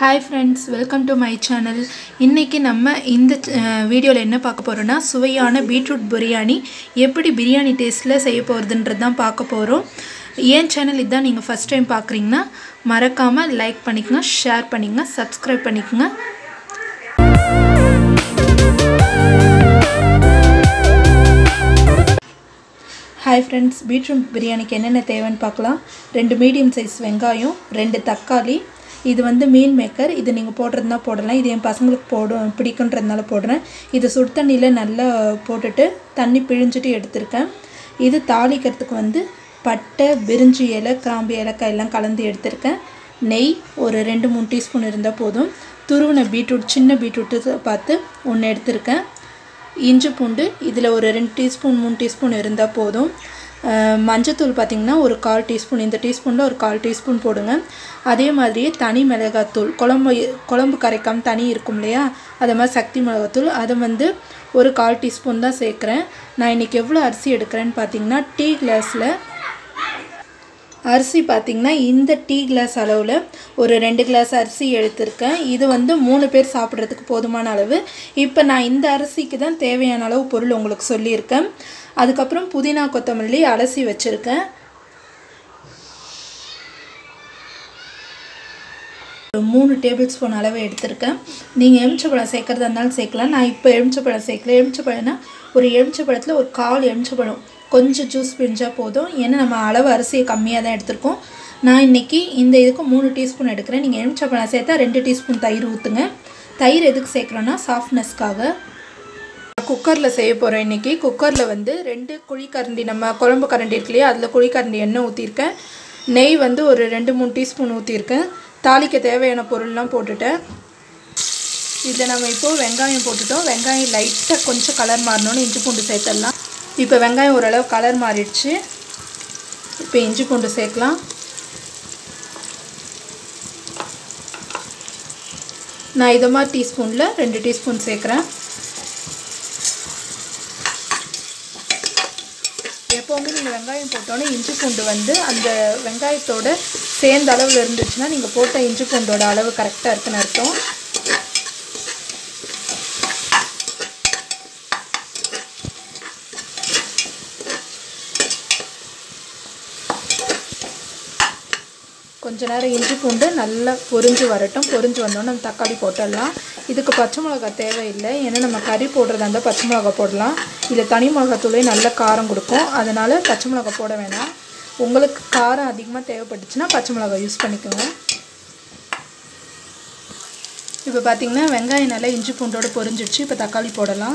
hi friends welcome to my channel இன்றைக்கி நம்ம இந்த வீடியோவில் என்ன பார்க்க போகிறோன்னா சுவையான பீட்ரூட் பிரியாணி எப்படி பிரியாணி டேஸ்ட்டில் செய்ய போகிறதுன்றது தான் பார்க்க போகிறோம் ஏன் சேனல் இதான் நீங்கள் ஃபஸ்ட் டைம் பார்க்குறீங்கன்னா மறக்காமல் லைக் பண்ணிக்கங்க ஷேர் பண்ணிக்கங்க சப்ஸ்கிரைப் பண்ணிக்கோங்க ஹாய் ஃப்ரெண்ட்ஸ் பீட்ரூட் பிரியாணிக்கு என்னென்ன தேவைன்னு பார்க்கலாம் ரெண்டு மீடியம் சைஸ் வெங்காயம் ரெண்டு தக்காளி இது வந்து மீன் மேக்கர் இது நீங்கள் போடுறதுனா போடலாம் இது என் பசங்களுக்கு போடும் பிடிக்குன்றதுனால போடுறேன் இது சுடு தண்ணியில் நல்லா போட்டுட்டு தண்ணி பிழிஞ்சிட்டு எடுத்திருக்கேன் இது தாளிக்கிறதுக்கு வந்து பட்டை பிரிஞ்சி இலை கிராம்பு ஏலக்காய் எல்லாம் கலந்து எடுத்திருக்கேன் நெய் ஒரு ரெண்டு மூணு டீஸ்பூன் இருந்தால் போதும் துருவின பீட்ரூட் சின்ன பீட்ரூட்டு பார்த்து ஒன்று எடுத்திருக்கேன் இஞ்சி பூண்டு இதில் ஒரு ரெண்டு டீஸ்பூன் மூணு டீஸ்பூன் இருந்தால் போதும் மஞ்சத்தூள் பார்த்திங்கன்னா ஒரு கால் டீஸ்பூன் இந்த டீஸ்பூனில் ஒரு கால் டீஸ்பூன் போடுங்க அதே மாதிரியே தனி மிளகாத்தூள் குழம்பு குழம்பு கரைக்காம தனி இருக்கும் இல்லையா அதை மாதிரி சக்தி மிளகாத்தூள் அதை வந்து ஒரு கால் டீஸ்பூன் தான் சேர்க்குறேன் நான் இன்றைக்கி எவ்வளோ அரிசி எடுக்கிறேன்னு பார்த்தீங்கன்னா டீ கிளாஸில் அரிசி பார்த்திங்கன்னா இந்த டீ கிளாஸ் அளவில் ஒரு ரெண்டு கிளாஸ் அரிசி எடுத்திருக்கேன் இது வந்து மூணு பேர் சாப்பிட்றதுக்கு போதுமான அளவு இப்போ நான் இந்த அரிசிக்கு தான் தேவையான அளவு பொருள் உங்களுக்கு சொல்லியிருக்கேன் அதுக்கப்புறம் புதினா கொத்தமல்லி அலசி வச்சுருக்கேன் ஒரு மூணு டேபிள் ஸ்பூன் அளவு எடுத்திருக்கேன் நீங்கள் எலுமிச்சப்பழம் சேர்க்குறதா இருந்தாலும் சேர்க்கலாம் நான் இப்போ எலுமிச்சப்பழம் சேர்க்கல எலுமிச்சப்பழம்னா ஒரு எலுமிச்சப்பழத்தில் ஒரு கால் எலுமிச்சப்பழம் கொஞ்சம் ஜூஸ் பிரிஞ்சால் போதும் ஏன்னா நம்ம அளவு அரிசியை கம்மியாக தான் எடுத்திருக்கோம் நான் இன்றைக்கி இந்த இதுக்கு மூணு டீஸ்பூன் எடுக்கிறேன் நீங்கள் எலுமிச்சப்பழம் சேர்த்தா ரெண்டு டீஸ்பூன் தயிர் ஊற்றுங்க தயிர் எதுக்கு சேர்க்குறோன்னா சாஃப்ட்னஸ்க்காக குக்கரில் செய்ய போகிறோம் இன்றைக்கி குக்கரில் வந்து ரெண்டு குழிக்கரண்டி நம்ம குழம்பு கரண்டி இருக்கு இல்லையா அதில் குழிக்கரண்டி எண்ணெய் ஊற்றிருக்கேன் நெய் வந்து ஒரு ரெண்டு மூணு டீஸ்பூன் ஊற்றிருக்கேன் தாளிக்க தேவையான பொருள்லாம் போட்டுட்டேன் இதில் நம்ம இப்போது வெங்காயம் போட்டுட்டோம் வெங்காயம் லைட்டாக கொஞ்சம் கலர் மாறணும்னு இஞ்சி பூண்டு சேர்த்துடலாம் இப்போ வெங்காயம் ஓரளவு கலர் மாறிடுச்சு இப்போ இஞ்சி பூண்டு சேர்க்கலாம் நான் இதை மாதிரி டீஸ்பூனில் ரெண்டு டீஸ்பூன் சேர்க்குறேன் எப்போவுமே நீங்கள் வெங்காயம் போட்டோன்னே இஞ்சி பூண்டு வந்து அந்த வெங்காயத்தோட சேர்ந்த அளவில் இருந்துச்சுன்னா நீங்கள் போட்ட இஞ்சி பூண்டோட அளவு கரெக்டாக இருக்குன்னு அர்த்தம் கொஞ்ச நேரம் இஞ்சி பூண்டு நல்லா பொரிஞ்சு வரட்டும் பொரிஞ்சு வந்தோன்னே நம்ம தக்காளி போட்டுடலாம் இதுக்கு பச்சை மிளகா தேவையில்லை ஏன்னா நம்ம கறி போடுறதா இருந்தால் பச்சை மிளகா போடலாம் இதில் தனி மிளகாத்தூளே நல்ல காரம் கொடுக்கும் அதனால் பச்சை மிளகா போட வேணாம் உங்களுக்கு காரம் அதிகமாக தேவைப்பட்டுச்சுன்னா பச்சை மிளகா யூஸ் பண்ணிக்கோங்க இப்போ பார்த்திங்கன்னா வெங்காயம் நல்லா இஞ்சி பூண்டோடு பொரிஞ்சிடுச்சு இப்போ தக்காளி போடலாம்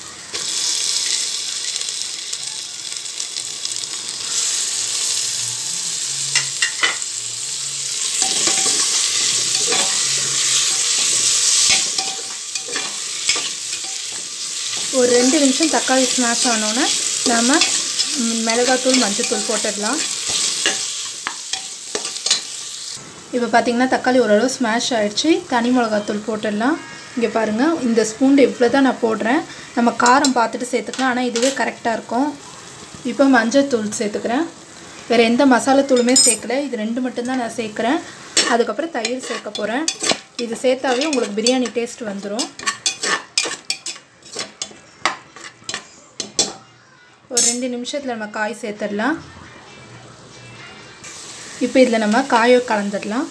ஒரு ரெண்டு நிமிஷம் தக்காளி ஸ்மாஷ் ஆனோன்னே நம்ம மிளகாத்தூள் மஞ்சத்தூள் போட்டுடலாம் இப்போ பார்த்திங்கன்னா தக்காளி ஓரளவு ஸ்மாஷ் ஆகிடுச்சு தனி மிளகாத்தூள் போட்டுடலாம் இங்கே பாருங்கள் இந்த ஸ்பூன் இவ்வளோ தான் நான் போடுறேன் நம்ம காரம் பார்த்துட்டு சேர்த்துக்கலாம் ஆனால் இதுவே கரெக்டாக இருக்கும் இப்போ மஞ்சத்தூள் சேர்த்துக்கிறேன் வேறு எந்த மசாலா தூளுமே சேர்க்கல இது ரெண்டு மட்டும்தான் நான் சேர்க்குறேன் அதுக்கப்புறம் தயிர் சேர்க்க போகிறேன் இது சேர்த்தாவே உங்களுக்கு பிரியாணி டேஸ்ட் வந்துடும் ஒரு ரெண்டு நிமிஷத்தில் நம்ம காய் சேர்த்துடலாம் இப்போ இதில் நம்ம காயை கலந்துடலாம்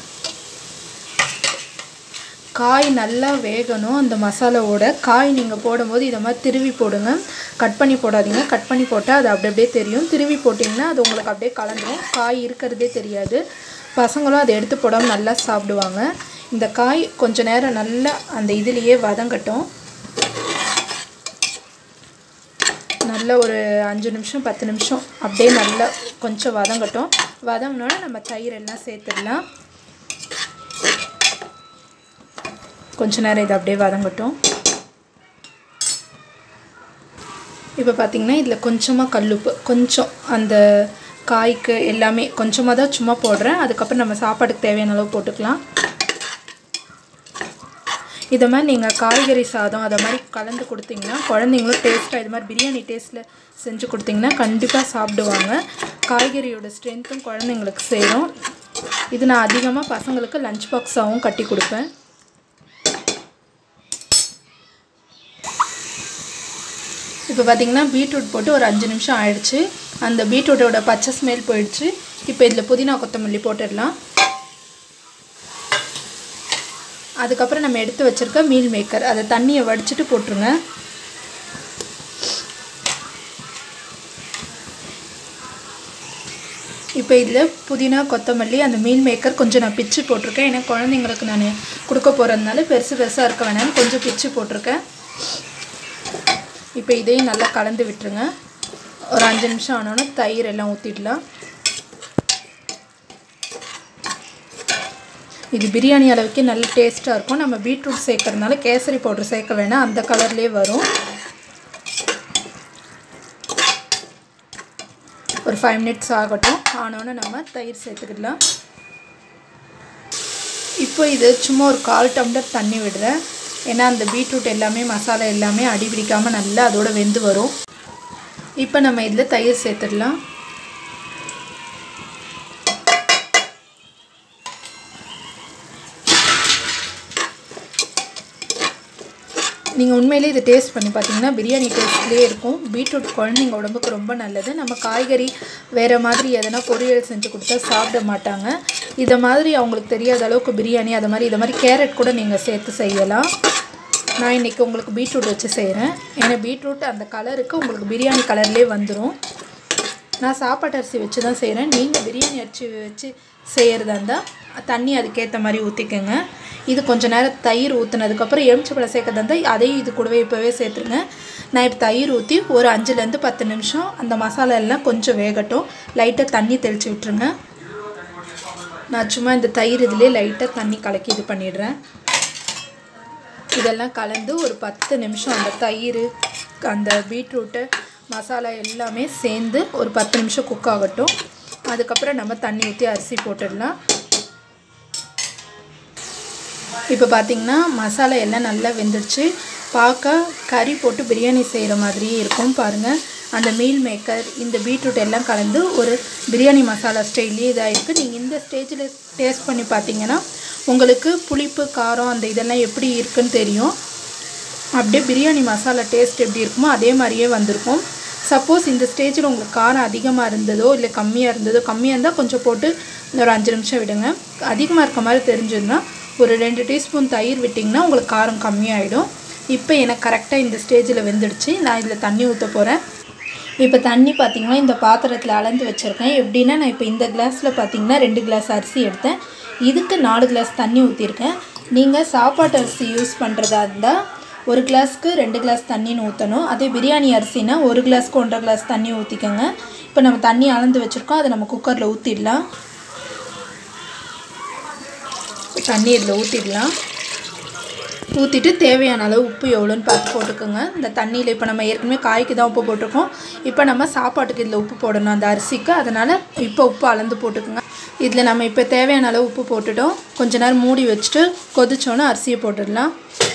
காய் நல்லா வேகணும் அந்த மசாலாவோட காய் நீங்கள் போடும்போது இதை மாதிரி திருவி போடுங்க கட் பண்ணி போடாதீங்க கட் பண்ணி போட்டால் அது அப்படி அப்படியே தெரியும் திருவி போட்டிங்கன்னா அது உங்களுக்கு அப்படியே கலந்துரும் காய் இருக்கிறதே தெரியாது பசங்களும் அதை எடுத்து போடாமல் நல்லா சாப்பிடுவாங்க இந்த காய் கொஞ்ச நேரம் நல்லா அந்த இதுலேயே வதங்கட்டும் நல்ல ஒரு அஞ்சு நிமிஷம் பத்து நிமிஷம் அப்படியே நல்லா கொஞ்சம் வதங்கட்டும் வதங்கினோடனே நம்ம தயிர் எல்லாம் சேர்த்துடலாம் கொஞ்ச நேரம் இது அப்படியே வதங்கட்டும் இப்போ பார்த்திங்கன்னா இதில் கொஞ்சமாக கல்லுப்பு கொஞ்சம் அந்த காய்க்கு எல்லாமே கொஞ்சமாக தான் சும்மா போடுறேன் அதுக்கப்புறம் நம்ம சாப்பாட்டுக்கு தேவையான அளவு போட்டுக்கலாம் இதை மாதிரி நீங்கள் காய்கறி சாதம் அதை மாதிரி கலந்து கொடுத்தீங்கன்னா குழந்தைங்களும் டேஸ்ட்டாக இது மாதிரி பிரியாணி டேஸ்ட்டில் செஞ்சு கொடுத்தீங்கன்னா கண்டிப்பாக சாப்பிடுவாங்க காய்கறியோட ஸ்ட்ரென்த்தும் குழந்தைங்களுக்கு சேரும் இது நான் அதிகமாக பசங்களுக்கு லஞ்ச் பாக்ஸாகவும் கட்டி கொடுப்பேன் இப்போ பார்த்திங்கன்னா பீட்ரூட் போட்டு ஒரு அஞ்சு நிமிஷம் ஆயிடுச்சு அந்த பீட்ரூட்டோட பச்சை ஸ்மெல் போயிடுச்சு இப்போ இதில் புதினா கொத்தமல்லி போட்டுடலாம் அதுக்கப்புறம் நம்ம எடுத்து வச்சுருக்க மீல் மேக்கர் அதை தண்ணியை வடிச்சிட்டு போட்டுருங்க இப்போ இதில் புதினா கொத்தமல்லி அந்த மீல் மேக்கர் கொஞ்சம் நான் பிச்சு போட்டிருக்கேன் ஏன்னா குழந்தைங்களுக்கு நான் கொடுக்க போகிறதுனால பெருசு பெருசாக இருக்க வேணாம்னு கொஞ்சம் பிச்சு போட்டிருக்கேன் இப்போ இதையும் நல்லா கலந்து விட்டுருங்க ஒரு அஞ்சு நிமிஷம் ஆனோன்னே தயிர் எல்லாம் ஊற்றிடலாம் இது பிரியாணி அளவுக்கு நல்ல டேஸ்ட்டாக இருக்கும் நம்ம பீட்ரூட் சேர்க்கறதுனால கேசரி பவுடர் சேர்க்க வேணாம் அந்த கலர்லேயே வரும் ஒரு ஃபைவ் மினிட்ஸ் ஆகட்டும் ஆனோன்னு நம்ம தயிர் சேர்த்துக்கிடலாம் இப்போ இது சும்மா ஒரு கால் டம்ளர் தண்ணி விடுறேன் ஏன்னா அந்த பீட்ரூட் எல்லாமே மசாலா எல்லாமே அடி பிடிக்காமல் நல்லா அதோட வெந்து வரும் இப்போ நம்ம இதில் தயிர் சேர்த்துடலாம் நீங்கள் உண்மையிலே இது டேஸ்ட் பண்ணி பார்த்தீங்கன்னா பிரியாணி டேஸ்ட்லேயே இருக்கும் பீட்ரூட் குழந்தைங்க உடம்புக்கு ரொம்ப நல்லது நம்ம காய்கறி வேறு மாதிரி எதனா பொரியல் செஞ்சு கொடுத்தா சாப்பிட மாட்டாங்க இதை மாதிரி அவங்களுக்கு தெரியாத அளவுக்கு பிரியாணி அதை மாதிரி இதை மாதிரி கேரட் கூட நீங்கள் சேர்த்து செய்யலாம் நான் இன்றைக்கி உங்களுக்கு பீட்ரூட் வச்சு செய்கிறேன் ஏன்னா பீட்ரூட் அந்த கலருக்கு உங்களுக்கு பிரியாணி கலர்லேயே வந்துடும் நான் சாப்பாட்டு அரிசி வச்சு தான் செய்கிறேன் நீங்கள் பிரியாணி அரிசி வச்சு செய்கிறதா இருந்தால் தண்ணி அதுக்கேற்ற மாதிரி ஊற்றிக்கோங்க இது கொஞ்சம் நேரம் தயிர் ஊற்றுனதுக்கப்புறம் எலுமிச்சப்பழம் சேர்க்கறதா இருந்தால் அதையும் இது கூடவே இப்போவே சேர்த்துருங்க நான் இப்போ தயிர் ஊற்றி ஒரு அஞ்சுலேருந்து பத்து நிமிஷம் அந்த மசாலா எல்லாம் கொஞ்சம் வேகட்டும் லைட்டாக தண்ணி தெளித்து விட்டுருங்க நான் சும்மா இந்த தயிர் இதுலேயே லைட்டாக தண்ணி கலக்கி இது பண்ணிடுறேன் இதெல்லாம் கலந்து ஒரு பத்து நிமிஷம் அந்த தயிர் அந்த பீட்ரூட்டு மசாலா எல்லாமே சேர்ந்து ஒரு பத்து நிமிஷம் குக் ஆகட்டும் அதுக்கப்புறம் நம்ம தண்ணி ஊற்றி அரிசி போட்டுடலாம் இப்போ பார்த்திங்கன்னா மசாலா எல்லாம் நல்லா வெந்துடுச்சு பார்க்க கறி போட்டு பிரியாணி செய்கிற மாதிரியே இருக்கும் பாருங்கள் அந்த மீல் மேக்கர் இந்த பீட்ரூட் எல்லாம் கலந்து ஒரு பிரியாணி மசாலா ஸ்டைல்லே இதாக இருக்குது நீங்கள் இந்த ஸ்டேஜில் டேஸ்ட் பண்ணி பார்த்தீங்கன்னா உங்களுக்கு புளிப்பு காரம் அந்த இதெல்லாம் எப்படி இருக்குன்னு தெரியும் அப்படியே பிரியாணி மசாலா டேஸ்ட் எப்படி இருக்குமோ அதே மாதிரியே வந்திருக்கும் சப்போஸ் இந்த ஸ்டேஜில் உங்களுக்கு காரம் அதிகமாக இருந்ததோ இல்லை கம்மியாக இருந்ததோ கம்மியாக இருந்தால் கொஞ்சம் போட்டு ஒரு அஞ்சு நிமிஷம் விடுங்க அதிகமாக இருக்க மாதிரி தெரிஞ்சதுன்னா ஒரு ரெண்டு டீஸ்பூன் தயிர் விட்டிங்கன்னா உங்களுக்கு காரம் கம்மியாயிடும் இப்போ எனக்கு கரெக்டாக இந்த ஸ்டேஜில் வெந்துடுச்சு நான் இதில் தண்ணி ஊற்ற போகிறேன் இப்போ தண்ணி பார்த்திங்கன்னா இந்த பாத்திரத்தில் அளந்து வச்சுருக்கேன் எப்படின்னா நான் இப்போ இந்த கிளாஸில் பார்த்திங்கன்னா ரெண்டு கிளாஸ் அரிசி எடுத்தேன் இதுக்கு நாலு கிளாஸ் தண்ணி ஊற்றிருக்கேன் நீங்கள் சாப்பாட்டு அரிசி யூஸ் பண்ணுறதா இருந்தால் ஒரு கிளாஸ்க்கு ரெண்டு கிளாஸ் தண்ணின்னு ஊற்றணும் அதே பிரியாணி அரிசினா ஒரு கிளாஸ்க்கு ஒன்றரை கிளாஸ் தண்ணி ஊற்றிக்கோங்க இப்போ நம்ம தண்ணி அளந்து வச்சுருக்கோம் அதை நம்ம குக்கரில் ஊற்றிடலாம் தண்ணி இதில் ஊற்றிடலாம் ஊற்றிட்டு தேவையான அளவு உப்பு எவ்வளோன்னு பார்த்து போட்டுக்கோங்க இந்த தண்ணியில் இப்போ நம்ம ஏற்கனவே காய்க்கு தான் உப்பு போட்டிருக்கோம் இப்போ நம்ம சாப்பாட்டுக்கு இதில் உப்பு போடணும் அந்த அரிசிக்கு அதனால் இப்போ உப்பு அளந்து போட்டுக்கோங்க இதில் நம்ம இப்போ தேவையான அளவு உப்பு போட்டுட்டோம் கொஞ்ச நேரம் மூடி வச்சுட்டு கொதிச்சோன்னே அரிசியை போட்டுடலாம்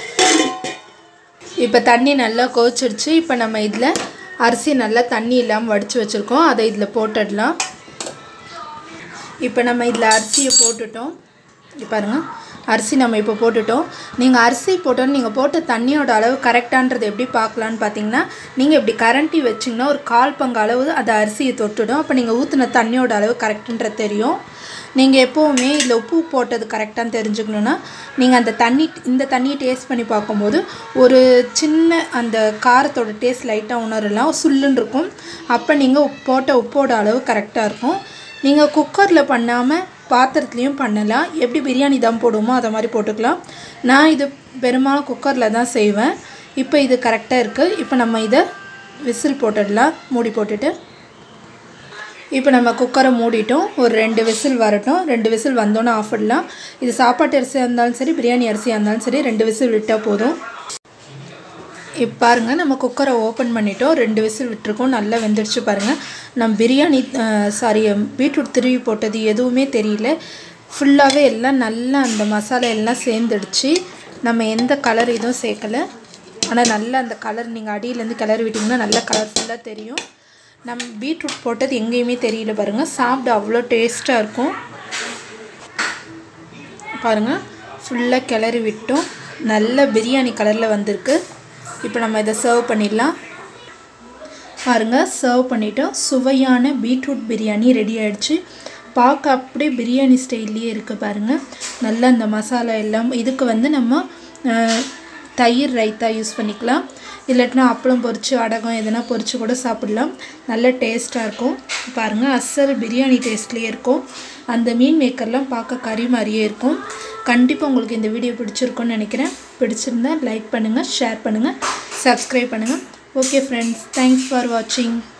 இப்போ தண்ணி நல்லா கொதிச்சிடுச்சு இப்போ நம்ம இதில் அரிசி நல்லா தண்ணி இல்லாமல் வடித்து வச்சுருக்கோம் அதை இதில் போட்டுடலாம் இப்போ நம்ம இதில் அரிசியை போட்டுட்டோம் இங்க பாருங்கள் அரிசி நம்ம இப்போ போட்டுட்டோம் நீங்கள் அரிசி போட்டோன்னு நீங்கள் போட்ட தண்ணியோட அளவு கரெக்டான்றது எப்படி பார்க்கலான்னு பார்த்தீங்கன்னா நீங்கள் இப்படி கரண்டி வச்சிங்கன்னா ஒரு கால் பங்கு அளவு அந்த அரிசியை தொட்டுடும் அப்போ நீங்கள் ஊற்றின தண்ணியோட அளவு கரெக்டுன்றது தெரியும் நீங்கள் எப்போவுமே இதில் உப்பு போட்டது கரெக்டான்னு தெரிஞ்சுக்கணுன்னா நீங்கள் அந்த தண்ணி இந்த தண்ணியை டேஸ்ட் பண்ணி பார்க்கும்போது ஒரு சின்ன அந்த காரத்தோட டேஸ்ட் லைட்டாக உணரலாம் சுல்லுன்னு இருக்கும் அப்போ நீங்கள் உப்பு போட்ட உப்போட அளவு கரெக்டாக இருக்கும் நீங்கள் குக்கரில் பண்ணாமல் பாத்திரத்துலேயும் பண்ணலாம் எப்படி பிரியாணி தம் போடுவோமோ அதை மாதிரி போட்டுக்கலாம் நான் இது பெரும்பாலும் குக்கரில் தான் செய்வேன் இப்போ இது கரெக்டாக இருக்குது இப்போ நம்ம இதை விசில் போட்டுடலாம் மூடி போட்டுட்டு இப்போ நம்ம குக்கரை மூடிட்டோம் ஒரு ரெண்டு விசில் வரட்டும் ரெண்டு விசில் வந்தோன்னே ஆஃப் பண்ணலாம் இது சாப்பாட்டு அரிசியாக இருந்தாலும் சரி பிரியாணி அரிசியாக இருந்தாலும் சரி ரெண்டு விசில் விட்டால் போதும் இப்போ பாருங்கள் நம்ம குக்கரை ஓப்பன் பண்ணிட்டோம் ரெண்டு விசில் விட்டுருக்கோம் நல்லா வெந்துடுச்சு பாருங்கள் நம்ம பிரியாணி சாரி பீட்ரூட் திருவி போட்டது எதுவுமே தெரியல ஃபுல்லாகவே எல்லாம் நல்லா அந்த மசாலா எல்லாம் சேர்ந்துடுச்சு நம்ம எந்த கலர் இதுவும் சேர்க்கலை ஆனால் நல்லா அந்த கலர் நீங்கள் அடியிலேருந்து கிளறி விட்டிங்கன்னா நல்லா கலர்ஃபுல்லாக தெரியும் நம்ம பீட்ரூட் போட்டது எங்கேயுமே தெரியல பாருங்கள் சாப்பிட அவ்வளோ டேஸ்ட்டாக இருக்கும் பாருங்கள் ஃபுல்லாக கிளறி விட்டோம் நல்ல பிரியாணி கலரில் வந்திருக்கு இப்போ நம்ம இதை சர்வ் பண்ணிடலாம் பாருங்கள் சர்வ் பண்ணிட்டோம் சுவையான பீட்ரூட் பிரியாணி ரெடி ஆயிடுச்சு பார்க்க அப்படியே பிரியாணி ஸ்டைல்லையே இருக்குது பாருங்கள் நல்லா இந்த மசாலா எல்லாம் இதுக்கு வந்து நம்ம அஹ், தயிர் ரைத்தா யூஸ் பண்ணிக்கலாம் இல்லாட்டினா அப்பளம் பொரிச்சு அடகம் எதனா பொரிச்சு கூட சாப்பிடலாம் நல்ல டேஸ்ட்டாக இருக்கும் பாருங்கள் அசல் பிரியாணி டேஸ்ட்லேயே இருக்கும் அந்த மீன் மேக்கர்லாம் பார்க்க கறி மாதிரியே இருக்கும் கண்டிப்பாக உங்களுக்கு இந்த வீடியோ பிடிச்சிருக்கும்னு நினைக்கிறேன் பிடிச்சிருந்தா லைக் பண்ணுங்கள் ஷேர் பண்ணுங்கள் சப்ஸ்கிரைப் பண்ணுங்கள் ஓகே ஃப்ரெண்ட்ஸ் தேங்க்ஸ் ஃபார் வாட்சிங்